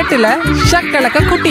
எட்டுல ஷக்கலக்க குட்டி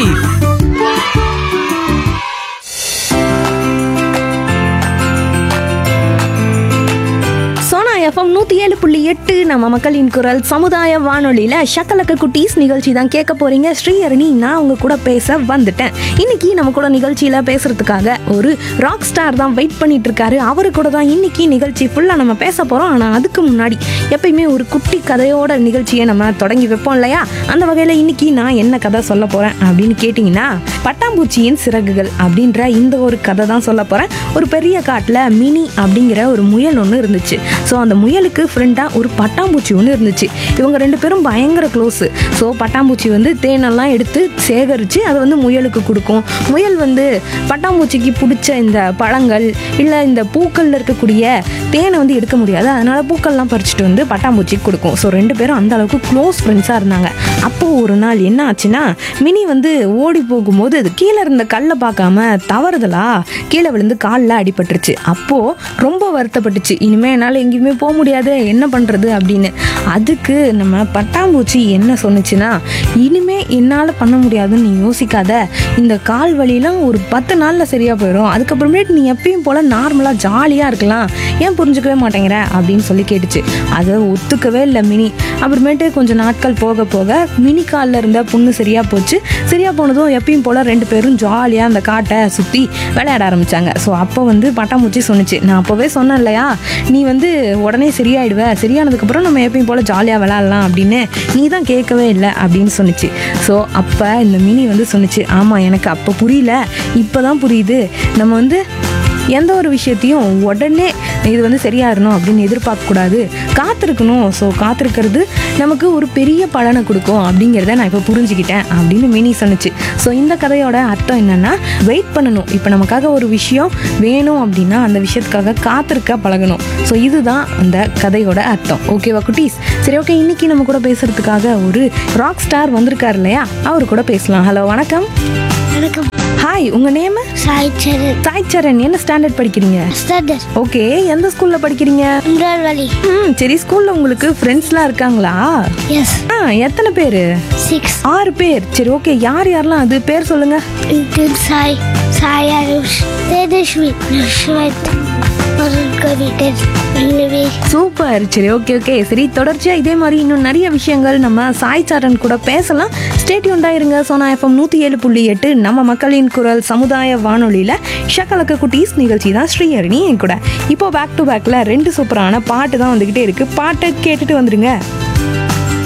சோனா எஃப்எம் நூற்றி ஏழு புள்ளி எட்டு நம்ம மக்களின் குரல் சமுதாய வானொலியில் ஷக்கலக்க குட்டீஸ் நிகழ்ச்சி தான் கேட்க போறீங்க ஸ்ரீஹரணி நான் உங்க கூட பேச வந்துட்டேன் இன்னைக்கு நம்ம கூட நிகழ்ச்சியில் பேசுறதுக்காக ஒரு ராக் ஸ்டார் தான் வெயிட் பண்ணிட்டு இருக்காரு அவரு கூட தான் இன்னைக்கு நிகழ்ச்சி ஃபுல்லாக நம்ம பேச போகிறோம் ஆனால் அதுக்கு முன்னாடி எப்பயுமே ஒரு குட்டி கதையோட நிகழ்ச்சியை நம்ம தொடங்கி வைப்போம் இல்லையா அந்த வகையில் இன்னைக்கு நான் என்ன கதை சொல்ல போகிறேன் அப்படின்னு கேட்டிங்கன்னா பட்டாம்பூச்சியின் சிறகுகள் அப்படின்ற இந்த ஒரு கதை தான் சொல்ல போகிறேன் ஒரு பெரிய காட்டில் மினி அப்படிங்கிற ஒரு முயல் ஒன்று இருந்துச்சு ஸோ அந்த முயலுக்கு ஃப்ரெண்டாக ஒரு பட்டாம்பூச்சி ஒன்று இருந்துச்சு இவங்க ரெண்டு பேரும் பயங்கர க்ளோஸு ஸோ பட்டாம்பூச்சி வந்து தேனெல்லாம் எடுத்து சேகரித்து அதை வந்து முயலுக்கு கொடுக்கும் முயல் வந்து பட்டாம்பூச்சிக்கு பிடிச்ச இந்த பழங்கள் இல்லை இந்த பூக்களில் இருக்கக்கூடிய தேனை வந்து எடுக்க முடியாது அதனால பூக்கள்லாம் பறிச்சுட்டு வந்து பட்டாம்பூச்சிக்கு கொடுக்கும் ஸோ ரெண்டு பேரும் அந்த அளவுக்கு க்ளோஸ் ஃப்ரெண்ட்ஸாக இருந்தாங்க அப்போது ஒரு நாள் என்ன ஆச்சுன்னா மினி வந்து ஓடி போகும்போது அது கீழே இருந்த கல்லை பார்க்காம தவறுதலா கீழே விழுந்து காலில் அடிபட்டுருச்சு அப்போது ரொம்ப வருத்தப்பட்டுச்சு இனிமேல் என்னால் எங்கேயுமே போக முடியாது என்ன பண்ணுறது அப்படின்னு அதுக்கு நம்ம பட்டாம்பூச்சி என்ன சொன்னுச்சுன்னா இனிமே என்னால் பண்ண முடியாதுன்னு நீ யோசிக்காத இந்த கால் வலியெல்லாம் ஒரு பத்து நாளில் சரியாக போயிடும் அதுக்கப்புறமேட்டு நீ எப்பயும் போல் நார்மலாக ஜாலியாக இருக்கலாம் ஏன் புரிஞ்சுக்கவே மாட்டேங்கிற அப்படின்னு சொல்லி கேட்டுச்சு அதை ஒத்துக்கவே இல்லை மினி அப்புறமேட்டு கொஞ்சம் நாட்கள் போக போக மினி காலில் இருந்த புண்ணு சரியாக போச்சு சரியாக போனதும் எப்பயும் போல் ரெண்டு பேரும் ஜாலியாக அந்த காட்டை சுற்றி விளையாட ஆரம்பித்தாங்க ஸோ அப்போ வந்து பட்டாம்பூச்சி சொன்னுச்சு நான் அப்போவே சொன்னேன் இல்லையா நீ வந்து உடனே சரியாயிடுவ சரியானதுக்கப்புறம் நம்ம எப்பயும் போல் ஜாலியாக விளையாடலாம் அப்படின்னு நீ தான் கேட்கவே இல்லை அப்படின்னு சொன்னுச்சு ஸோ அப்போ இந்த மினி வந்து சொன்னுச்சு ஆமாம் எனக்கு அப்போ புரியல இப்போ தான் புரியுது நம்ம வந்து எந்த ஒரு விஷயத்தையும் உடனே இது வந்து சரியாயிடணும் அப்படின்னு எதிர்பார்க்கக்கூடாது காத்திருக்கணும் ஸோ காத்திருக்கிறது நமக்கு ஒரு பெரிய பலனை கொடுக்கும் அப்படிங்கிறத நான் இப்போ புரிஞ்சுக்கிட்டேன் அப்படின்னு மினி சொன்னுச்சு ஸோ இந்த கதையோட அர்த்தம் என்னன்னா வெயிட் பண்ணணும் இப்போ நமக்காக ஒரு விஷயம் வேணும் அப்படின்னா அந்த விஷயத்துக்காக காத்திருக்க பழகணும் ஸோ இதுதான் அந்த கதையோட அர்த்தம் ஓகேவா குட்டீஸ் சரி ஓகே இன்னைக்கு நம்ம கூட பேசுறதுக்காக ஒரு ராக் ஸ்டார் வந்திருக்காரு இல்லையா அவர் கூட பேசலாம் ஹலோ வணக்கம் வணக்கம் ஹாய் உங்க நேம் சாய் சரண் சாய் சரண் என்ன ஸ்டாண்டர்ட் படிக்கிறீங்க ஸ்டடர் ஓகே எந்த ஸ்கூல்ல படிக்கிறீங்க இம்ரான் வலி ம் சரி ஸ்கூல்ல உங்களுக்கு ஃப்ரெண்ட்ஸ்லாம் இருக்காங்களா எஸ் ஆ எத்தனை பேர் சிக்ஸ் ஆறு பேர் சரி ஓகே யார் யாரெல்லாம் அது பேர் சொல்லுங்க இன்டின் சாய் சாய் அருஷ் தேஜஸ்வி ரிஷ்வத் அருண் கவிதர் பிரணவி சூப்பர் சரி ஓகே ஓகே சரி தொடர்ச்சியா இதே மாதிரி இன்னும் நிறைய விஷயங்கள் நம்ம சாய் சரண் கூட பேசலாம் ஸ்டேட்யூண்டா இருங்க சோனா எஃப்எம் நூத்தி ஏழு புள்ளி எட்டு நம்ம மக்களின் குரல் சமுதாய வானொலியில ஷக்கலக்க குட்டீஸ் நிகழ்ச்சி தான் ஸ்ரீஹரணி என் கூட இப்போ பேக் டு பேக்ல ரெண்டு சூப்பரான பாட்டு தான் வந்துகிட்டே இருக்கு பாட்டை கேட்டுட்டு வந்துருங்க